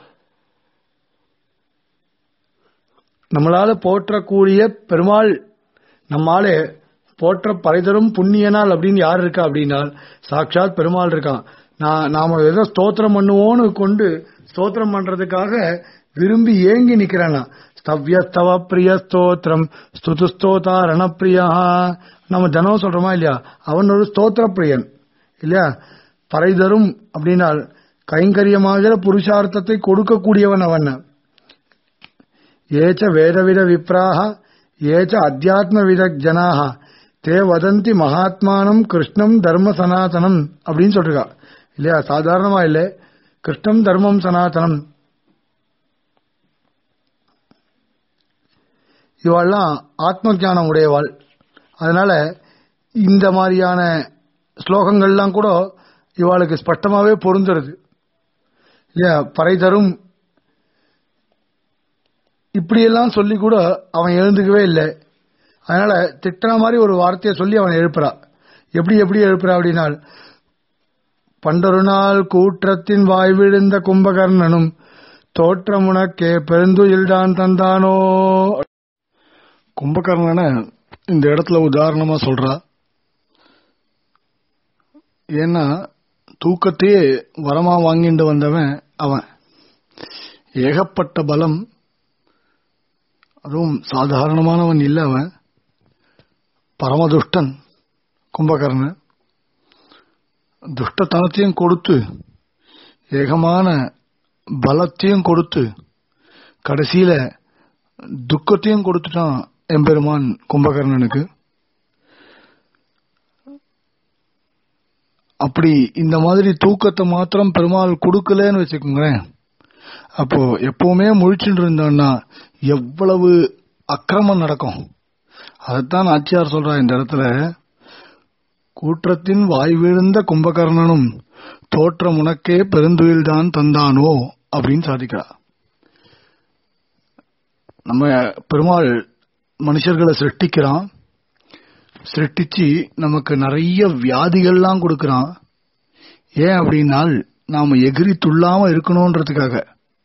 நம்மளால போற்றக்கூடிய பெருமாள் நம்மாலே போற்ற பறைதரும் புண்ணியனால் அப்படின்னு யார் இருக்கா அப்படின்னா சாட்சாத் பெருமாள் இருக்கான் நான் நாம ஏதோ ஸ்தோத்திரம் பண்ணுவோன்னு கொண்டு ஸ்தோத்திரம் பண்றதுக்காக விரும்பி ஏங்கி நிக்கிறானா ஸ்தவ்யஸ்தவ பிரிய ஸ்தோத்திரம் ஸ்துது ஸ்தோதா ரணப்பிரியா நம்ம தினம் சொல்றோமா இல்லையா அவன் ஒரு ஸ்தோத்திர பிரியன் இல்லையா பறைதரும் அப்படின்னால் கைங்கரியமாகிற புருஷார்த்தத்தை கொடுக்கக்கூடியவன் அவன் ஏச்ச வேதவித விப்ராக ஏச்ச அத்தியாத்மவித ஜனாக தே வதந்தி மகாத்மானம் கிருஷ்ணம் தர்ம சனாதனம் அப்படின்னு சொல்றா இல்லையா சாதாரணமா இல்லை கிருஷ்ணம் தர்மம் சனாதனம் இவாள்லாம் ஆத்ம ஞானம் உடையவாள் அதனால இந்த மாதிரியான ஸ்லோகங்கள்லாம் கூட இவாளுக்கு ஸ்பஷ்டமாவே பொருந்துறது இல்லையா பறை தரும் இப்படியெல்லாம் சொல்லி கூட அவன் எழுந்துக்கவே இல்லை அதனால திட்டுற மாதிரி ஒரு வார்த்தையை சொல்லி அவன் எழுப்புறா எப்படி எப்படி எழுப்புறா அப்படின்னா பண்டொரு நாள் கூற்றத்தின் வாய் விழுந்த கும்பகர்ணனும் தோற்றமுனக்கே பெருந்துயில்தான் தந்தானோ கும்பகர்ணனை இந்த இடத்துல உதாரணமா சொல்றா ஏன்னா தூக்கத்தையே வரமா வாங்கிட்டு வந்தவன் அவன் ஏகப்பட்ட பலம் அதுவும் சாதாரணமானவன் இல்ல அவன் பரமதுஷ்டன் கும்பகர்ணன் துஷ்டத்தனத்தையும் கொடுத்து ஏகமான பலத்தையும் கொடுத்து கடைசியில துக்கத்தையும் கொடுத்துட்டான் எம்பெருமான் கும்பகர்ணனுக்கு அப்படி இந்த மாதிரி தூக்கத்தை மாத்திரம் பெருமாள் கொடுக்கலன்னு வச்சுக்கோங்களேன் அப்போ எப்பவுமே முழிச்சுட்டு இருந்தோம்னா எவ்வளவு அக்கிரமம் நடக்கும் அதைத்தான் ஆச்சியார் சொல்றா இந்த இடத்துல கூற்றத்தின் வாய் விழுந்த கும்பகர்ணனும் தோற்றம் உனக்கே பெருந்துயில்தான் தந்தானோ அப்படின்னு சாதிக்கிறா நம்ம பெருமாள் மனுஷர்களை சிருஷ்டிக்கிறான் சிருஷ்டிச்சு நமக்கு நிறைய வியாதிகள்லாம் கொடுக்கறான் ஏன் அப்படின்னால் நாம எகிரி துள்ளாம இருக்கணும்ன்றதுக்காக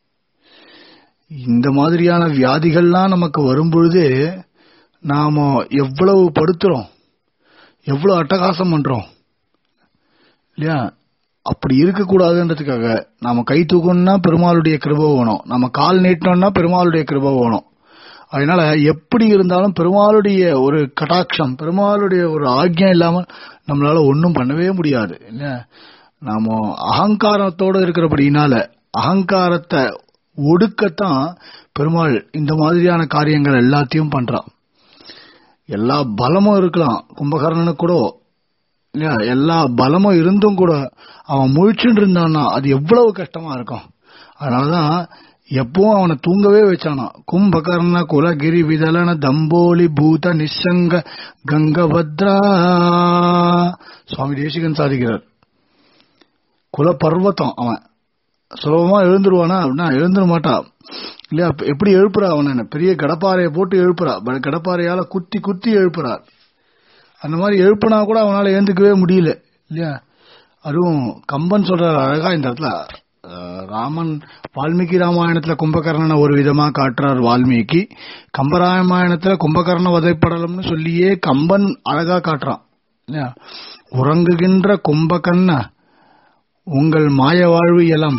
இந்த மாதிரியான வியாதிகள்லாம் நமக்கு வரும்பொழுதே நாம எவ்வளவு படுத்துறோம் எவ்வளவு அட்டகாசம் பண்றோம் இல்லையா அப்படி இருக்கக்கூடாதுன்றதுக்காக நாம கை தூக்கணும்னா பெருமாளுடைய கிருப வேணும் நம்ம கால் நீட்டணும்னா பெருமாளுடைய கிருப வேணும் அதனால எப்படி இருந்தாலும் பெருமாளுடைய ஒரு கட்டாட்சம் பெருமாளுடைய ஒரு ஆக்யம் இல்லாம நம்மளால ஒன்றும் பண்ணவே முடியாது இல்ல நாம அகங்காரத்தோட இருக்கிறபடினால அகங்காரத்தை ஒடுக்கத்தான் பெருமாள் இந்த மாதிரியான காரியங்கள் எல்லாத்தையும் பண்றான் எல்லா பலமும் இருக்கலாம் கும்பகர்ணனுக்கு கூட இல்லையா எல்லா பலமும் இருந்தும் கூட அவன் முழிச்சுட்டு இருந்தான்னா அது எவ்வளவு கஷ்டமா இருக்கும் அதனாலதான் எப்பவும் அவனை தூங்கவே வச்சானா கும்பகர்ண குலகிரி விதலன தம்போலி பூத நிஷங்க கங்கபத்ரா சுவாமி தேசிகன் சாதிக்கிறார் குல பர்வத்தம் அவன் சுலபமா எழுந்துருவானா அப்படின்னா எழுந்துட மாட்டான் இல்லையா எப்படி எழுப்புறா அவனை பெரிய கடப்பாறையை போட்டு எழுப்புறா கடப்பாறையால குத்தி குத்தி எழுப்புறார் அந்த மாதிரி எழுப்புனா கூட அவனால எழுந்துக்கவே முடியல இல்லையா அதுவும் கம்பன் சொல்ற அழகா இந்த இடத்துல ராமன் வால்மீகி ராமாயணத்துல கும்பகர்ணனை ஒரு விதமா காட்டுறார் வால்மீகி கம்பராமாயணத்துல கும்பகர்ண வதைப்படலம்னு சொல்லியே கம்பன் அழகா காட்டுறான் இல்லையா உறங்குகின்ற கும்பகர்ண உங்கள் மாய வாழ்வு எலம்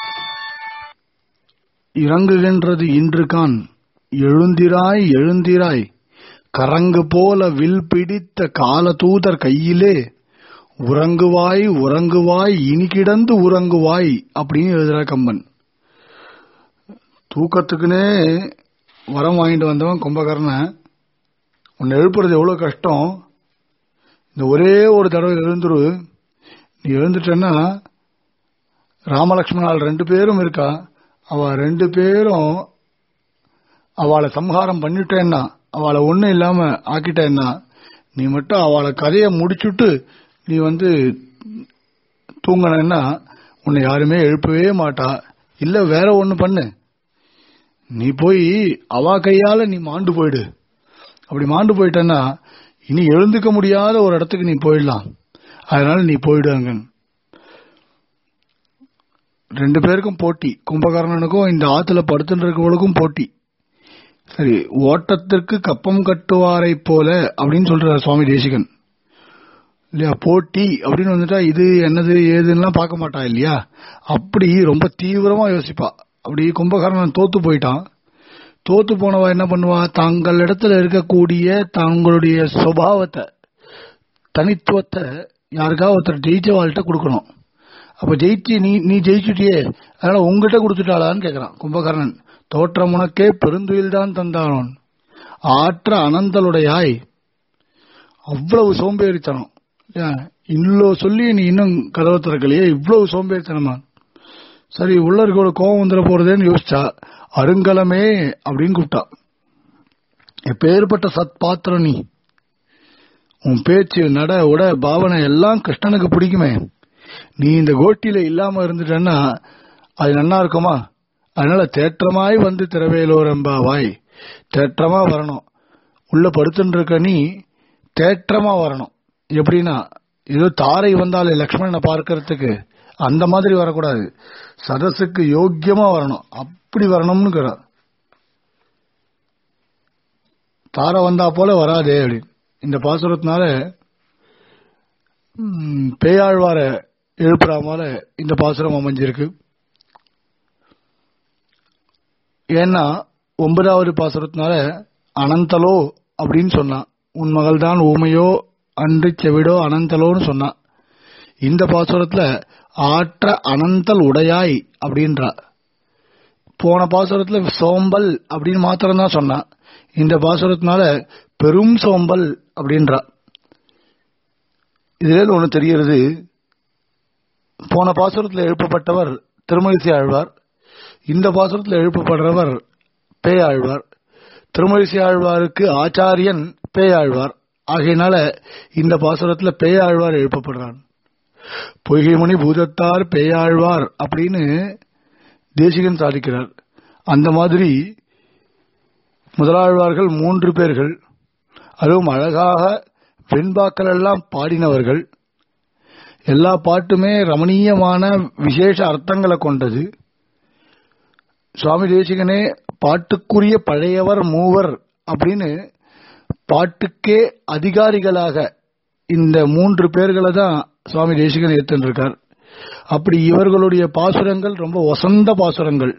இறங்குகின்றது இன்று கான் எழுந்திராய் எழுந்திராய் கரங்கு போல வில் பிடித்த கால தூதர் கையிலே உறங்குவாய் உறங்குவாய் இனி கிடந்து உறங்குவாய் அப்படின்னு எழுதுற கம்பன் தூக்கத்துக்குனே வரம் வாங்கிட்டு வந்தவன் கும்பகர்ணன் உன்னை எழுப்புறது எவ்வளவு கஷ்டம் இந்த ஒரே ஒரு தடவை எழுந்துரு நீ எழுந்துட்டன்னா ராமலட்சுமணால் ரெண்டு பேரும் இருக்கா அவ ரெண்டு பேரும் அவளை சம்ஹாரம் பண்ணிட்டேன்னா அவளை ஒண்ணும் இல்லாம ஆக்கிட்டேன்னா நீ மட்டும் அவளை கதையை முடிச்சுட்டு நீ வந்து தூங்கினா உன்னை யாருமே எழுப்பவே மாட்டா இல்ல வேற ஒண்ணு பண்ணு நீ போய் அவ கையால நீ மாண்டு போயிடு அப்படி மாண்டு போயிட்டன்னா இனி எழுந்துக்க முடியாத ஒரு இடத்துக்கு நீ போயிடலாம் அதனால நீ போயிடுங்க ரெண்டு பேருக்கும் போட்டி கும்பகர்ணனுக்கும் இந்த ஆத்துல படுத்துட்டு இருக்கவளுக்கும் போட்டி சரி ஓட்டத்திற்கு கப்பம் கட்டுவாரை போல அப்படின்னு சொல்றார் சுவாமி தேசிகன் இல்லையா போட்டி அப்படின்னு வந்துட்டா இது என்னது ஏதுன்னெலாம் பார்க்க மாட்டா இல்லையா அப்படி ரொம்ப தீவிரமா யோசிப்பா அப்படி கும்பகர்ணன் தோத்து போயிட்டான் தோத்து போனவா என்ன பண்ணுவா தாங்கள் இடத்துல இருக்கக்கூடிய தங்களுடைய சுபாவத்தை தனித்துவத்தை யாருக்காவது ஒருத்தர் ஜெயிச்சவாள்கிட்ட கொடுக்கணும் அப்ப ஜெயிச்சு நீ நீ ஜெயிச்சுட்டியே அதனால உங்ககிட்ட கொடுத்துட்டாளான்னு கேக்குறான் கும்பகர்ணன் தோற்றம் உனக்கே பெருந்துயில் தான் தந்தானோன் ஆற்ற அனந்தலுடையாய் அவ்வளவு சோம்பேறித்தனம் ஏன், இவ்வளோ சொல்லி நீ இன்னும் கதவை திறக்கலையே இவ்வளவு சோம்பேறித்தனமா சரி உள்ள இருக்கோட கோவம் வந்துட போறதேன்னு யோசிச்சா அருங்கலமே அப்படின்னு கூப்பிட்டா எப்பேற்பட்ட சத் பாத்திரம் நீ உன் பேச்சு நட உட பாவனை எல்லாம் கிருஷ்ணனுக்கு பிடிக்குமே நீ இந்த கோட்டியில இல்லாம இருந்துட்டன்னா அது நன்னா இருக்குமா அதனால தேற்றமாய் வந்து திரவேலோர் எம்பாவாய் தேற்றமா வரணும் உள்ள படுத்துட்டு இருக்க நீ தேற்றமா வரணும் எப்படின்னா ஏதோ தாரை வந்தாலே லக்ஷ்மணனை பார்க்கறதுக்கு அந்த மாதிரி வரக்கூடாது சதசுக்கு யோக்கியமா வரணும் அப்படி வரணும்னு தாரை வந்தா போல வராதே அப்படின்னு இந்த பாசுரத்தினால ம், பேயாழ்வார எழுப்புற போல இந்த பாசுரம் அமைஞ்சிருக்கு ஏன்னா ஒன்பதாவது பாசுரத்தினால அனந்தலோ அப்படின்னு சொன்னான் உன் மகள் தான் ஊமையோ அன்று செவிடோ அனந்தலோன்னு சொன்னான் இந்த பாசுரத்துல ஆற்ற அனந்தல் உடையாய் அப்படின்றா போன பாசுரத்துல சோம்பல் அப்படின்னு மாத்திரம் தான் சொன்னான் இந்த பாசுரத்தினால பெரும் சோம்பல் அப்படின்றா இதுல ஒண்ணு தெரிகிறது போன பாசுரத்தில் எழுப்பப்பட்டவர் திருமழிசை ஆழ்வார் இந்த பாசுரத்தில் எழுப்பப்படுறவர் பேயாழ்வார் திருமழிசை ஆழ்வாருக்கு ஆச்சாரியன் பேயாழ்வார் ஆகையினால இந்த பாசுரத்தில் பேயாழ்வார் எழுப்பப்படுறார் பொய்கைமணி பூதத்தார் பேயாழ்வார் அப்படின்னு தேசிகன் சாதிக்கிறார் அந்த மாதிரி முதலாழ்வார்கள் மூன்று பேர்கள் அதுவும் அழகாக வெண்பாக்கள் எல்லாம் பாடினவர்கள் எல்லா பாட்டுமே ரமணீயமான விசேஷ அர்த்தங்களை கொண்டது சுவாமி தேசிகனே பாட்டுக்குரிய பழையவர் மூவர் அப்படின்னு பாட்டுக்கே அதிகாரிகளாக இந்த மூன்று பேர்களை தான் சுவாமி தேசிகன் ஏற்றிருக்கார் அப்படி இவர்களுடைய பாசுரங்கள் ரொம்ப வசந்த பாசுரங்கள்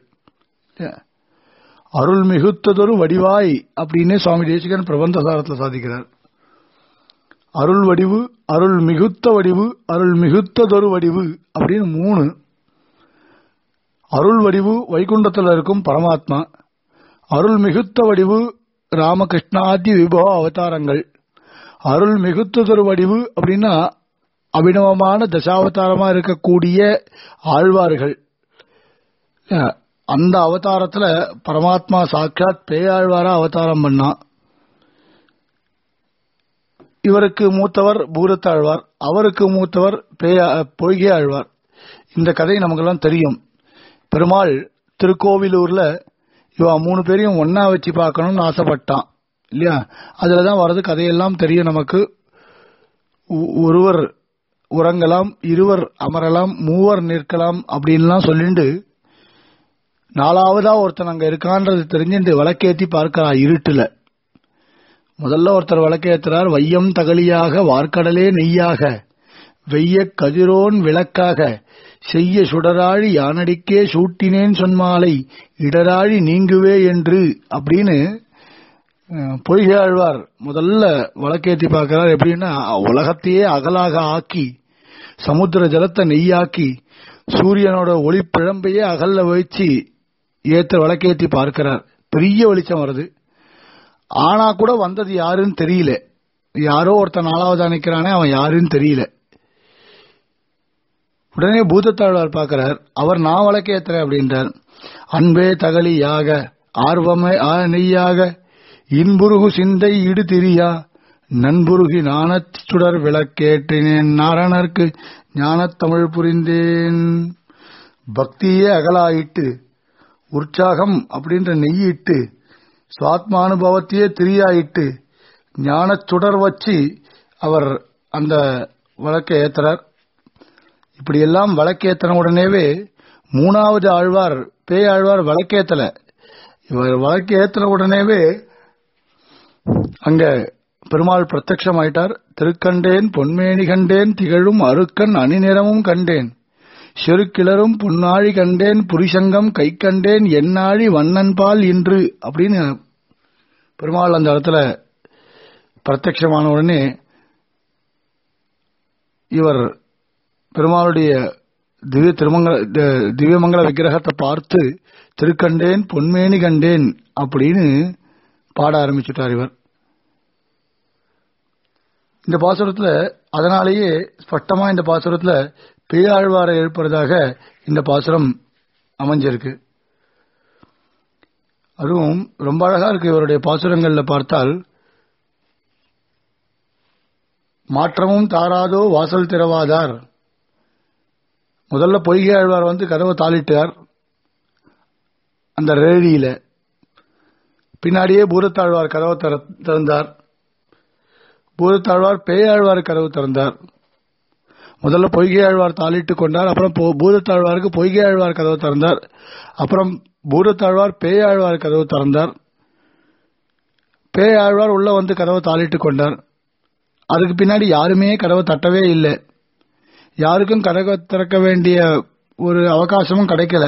அருள் மிகுத்ததொரு வடிவாய் அப்படின்னு சுவாமி தேசிகன் பிரபந்தசாரத்தில் சாதிக்கிறார் அருள் வடிவு அருள் மிகுத்த வடிவு அருள் மிகுத்ததொரு வடிவு அப்படின்னு மூணு அருள் வடிவு வைகுண்டத்தில் இருக்கும் பரமாத்மா அருள் மிகுத்த வடிவு ராமகிருஷ்ணாதி விபவ அவதாரங்கள் அருள் மிகுத்ததொரு வடிவு அப்படின்னா அபிநவமான தசாவதாரமா இருக்கக்கூடிய ஆழ்வார்கள் அஹ், அந்த அவதாரத்துல பரமாத்மா சாட்சாத் பேயாழ்வாரா அவதாரம் பண்ணா இவருக்கு மூத்தவர் பூரத்தாழ்வார் அவருக்கு மூத்தவர் பேயா பொய்கை ஆழ்வார் இந்த கதை நமக்கெல்லாம் தெரியும் பெருமாள் திருக்கோவிலூர்ல இவ மூணு பேரையும் ஒன்னா வச்சு பார்க்கணும்னு ஆசைப்பட்டான் இல்லையா அதுலதான் வர்றது கதையெல்லாம் தெரியும் நமக்கு ஒ- ஒருவர் உறங்கலாம் இருவர் அமரலாம் மூவர் நிற்கலாம் அப்படின்லாம் சொல்லிண்டு நாலாவதா ஒருத்தன் அங்க இருக்கான்றது தெரிஞ்சுட்டு விளக்கேத்தி பார்க்கிறா இருட்டுல முதல்ல ஒருத்தர் விளக்கேத்துறார் வையம் தகலியாக வார்க்கடலே நெய்யாக வெய்ய கதிரோன் விளக்காக செய்ய சுடராழி யானடிக்கே சூட்டினேன் சொன்மாலை இடராழி நீங்குவே என்று அப்படின்னு அஹ், பொய்கை ஆழ்வார் முதல்ல விளக்கேத்தி பார்க்கிறார் எப்படின்னா உலகத்தையே அகலாக ஆக்கி சமுத்திர ஜலத்தை நெய்யாக்கி சூரியனோட ஒளிப்பிழம்பையே அகல்ல வச்சு ஏத்த விளக்கேத்தி பார்க்கிறார் பெரிய வெளிச்சம் வருது ஆனா கூட வந்தது யாருன்னு தெரியல யாரோ ஒருத்தன் நாலாவது நிக்கிறானே அவன் யாருன்னு தெரியல உடனே பூதத்தாழ்வார் பார்க்கிறார் அவர் நான் வழக்கேத்துறேன் அப்படின்றார் அன்பே தகலி யாக ஆர்வமே ஆ நெய்யாக இன்புருகு சிந்தை இடு திரியா நண்புருகி நாணச் சுடர் விளக்கேற்றினேன் நாரணர்க்கு ஞானத் தமிழ் புரிந்தேன் பக்தியே அகலாயிட்டு உற்சாகம் அப்படின்ற நெய்யிட்டு சுவாத்மானுபவத்தையே திரியாயிட்டு ஞானச் சுடர் வச்சு அவர் அந்த விளக்கை ஏத்துறார் இப்படியெல்லாம் விளக்கேத்தின உடனேவே மூணாவது ஆழ்வார் பேய் ஆழ்வார் விளக்கேத்தல இவர் விளக்கு ஏத்தின உடனேவே அங்க பெருமாள் பிரத்யக்ஷம் ஆயிட்டார் திருக்கண்டேன் பொன்மேனி கண்டேன் திகழும் அருக்கன் அணிநிறமும் கண்டேன் செருக்கிளரும் பொன்னாழி கண்டேன் புரிசங்கம் கை கண்டேன் என்னாழி வண்ணன் பால் இன்று அப்படின்னு பெருமாள் அந்த இடத்துல பிரத்யக்ஷமான உடனே இவர் பெருமாளுடைய திவ்ய திருமங்கல தி- திவ்யமங்கல விக்கிரகத்தை பார்த்து திருக்கண்டேன் பொன்மேனி கண்டேன் அப்படின்னு பாட ஆரம்பிச்சுட்டார் இவர் இந்த பாசுரத்துல அதனாலேயே ஸ்பஷ்டமா இந்த பாசுரத்துல பேயாழ்வாரை எழுப்புறதாக இந்த பாசுரம் அமைஞ்சிருக்கு அதுவும் ரொம்ப அழகா இருக்கு இவருடைய பாசுரங்கள்ல பார்த்தால் மாற்றமும் தாராதோ வாசல் திறவாதார் முதல்ல பொய்கை ஆழ்வார் வந்து கதவை தாளிட்டார் அந்த ரேடியில பின்னாடியே பூரத்தாழ்வார் கதவை திற- திறந்தார் பூதத்தாழ்வார் பேயாழ்வார் கதவு திறந்தார் முதல்ல பொய்கை ஆழ்வார் தாளிட்டு கொண்டார் அப்புறம் பொ- பூதத்தாழ்வாருக்கு பொய்கை ஆழ்வார் கதவு திறந்தார் அப்புறம் பூதத்தாழ்வார் பேயாழ்வார் கதவு திறந்தார் பேயாழ்வார் உள்ள வந்து கதவை தாளிட்டு கொண்டார் அதுக்கு பின்னாடி யாருமே கதவை தட்டவே இல்லை யாருக்கும் கதவை திறக்க வேண்டிய ஒரு அவகாசமும் கிடைக்கல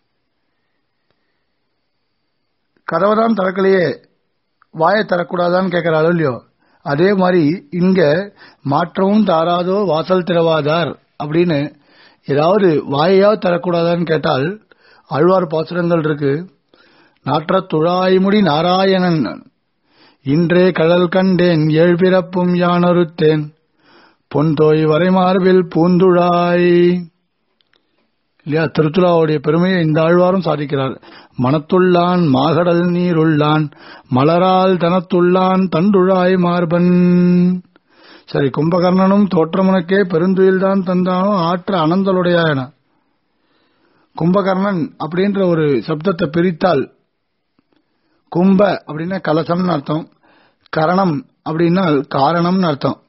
கதவை தான் திறக்கலையே வாயை தரக்கூடாதான்னு கேட்கிறாளோ இல்லையோ அதே மாதிரி இங்க மாற்றமும் தாராதோ வாசல் திறவாதார் அப்படின்னு ஏதாவது வாயையாவது தரக்கூடாதான்னு கேட்டால் ஆழ்வார் பாசுரங்கள் இருக்கு நாற்ற துழாய்முடி நாராயணன் இன்றே கடல் கண்டேன் ஏழ்பிறப்பும் யானொருத்தேன் பொன்தோய் வரைமார்பில் பூந்துழாய் இல்லையா திருத்துலாவுடைய பெருமையை இந்த ஆழ்வாரும் சாதிக்கிறார் மனத்துள்ளான் மாகடல் நீருள்ளான் மலரால் தனத்துள்ளான் தண்டுழாய் மார்பன் சரி கும்பகர்ணனும் தோற்றமுனக்கே பெருந்துயில்தான் தந்தானோ ஆற்ற அனந்தலுடையாயன கும்பகர்ணன் அப்படின்ற ஒரு சப்தத்தை பிரித்தால் கும்ப அப்படின்னா கலசம்னு அர்த்தம் கரணம் அப்படின்னா காரணம்னு அர்த்தம்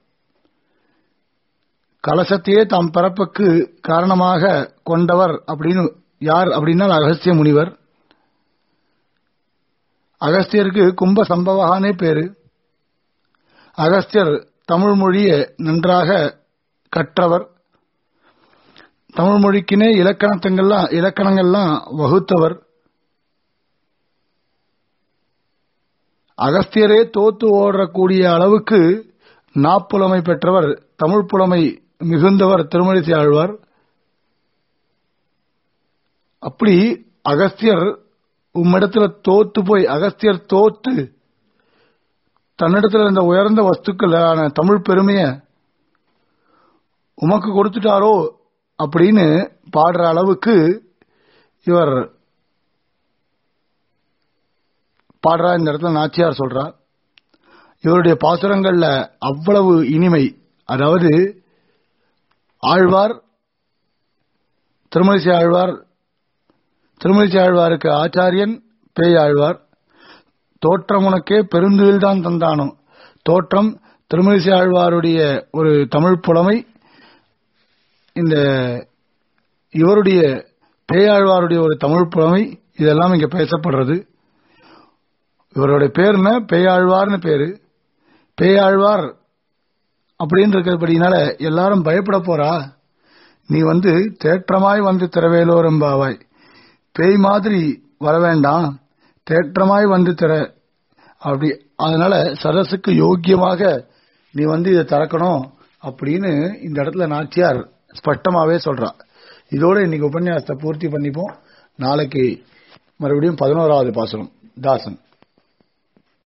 கலசத்தையே தம் பிறப்புக்கு காரணமாக கொண்டவர் அப்படின்னு யார் அப்படின்னா அகஸ்திய முனிவர் அகஸ்தியருக்கு கும்ப சம்பவகானே பேரு அகஸ்தியர் தமிழ் மொழியை நன்றாக கற்றவர் தமிழ் மொழிக்குனே இலக்கணத்தங்கள்லாம் இலக்கணங்கள்லாம் வகுத்தவர் அகஸ்தியரே தோத்து ஓடக்கூடிய அளவுக்கு நாப்புலமை பெற்றவர் தமிழ் புலமை மிகுந்தவர் திருமழிசை ஆழ்வார் அப்படி அகஸ்தியர் உம்மிடத்துல தோத்து போய் அகஸ்தியர் தோத்து தன்னிடத்துல இருந்த உயர்ந்த வஸ்துக்களான தமிழ் பெருமைய உமக்கு கொடுத்துட்டாரோ அப்படின்னு பாடுற அளவுக்கு இவர் பாடுறா இந்த இடத்துல நாச்சியார் சொல்றா இவருடைய பாசுரங்கள்ல அவ்வளவு இனிமை அதாவது ஆழ்வார் திருமலிசை ஆழ்வார் திருமலிசை ஆழ்வாருக்கு ஆச்சாரியன் பேய் ஆழ்வார் தோற்றம் உனக்கே பெருந்துயில்தான் தந்தானோ தோற்றம் திருமலிசை ஆழ்வாருடைய ஒரு தமிழ் புலமை இந்த இவருடைய பேயாழ்வாருடைய ஒரு தமிழ் புலமை இதெல்லாம் இங்க பேசப்படுறது இவருடைய பேர் என்ன பேயாழ்வார்னு பேரு பேயாழ்வார் அப்படின்னு இருக்கிறபடினால எல்லாரும் பயப்பட போறா நீ வந்து தேற்றமாய் வந்து திறவேலோர் எம்பாவாய் பேய் மாதிரி வர வேண்டாம் தேற்றமாய் வந்து திற அப்படி அதனால சரசுக்கு யோக்கியமாக நீ வந்து இதை திறக்கணும் அப்படின்னு இந்த இடத்துல நாச்சியார் ஸ்பஷ்டமாவே சொல்றா இதோட இன்னைக்கு உபன்யாசத்தை பூர்த்தி பண்ணிப்போம் நாளைக்கு மறுபடியும் பதினோராவது பாசனம் தாசன்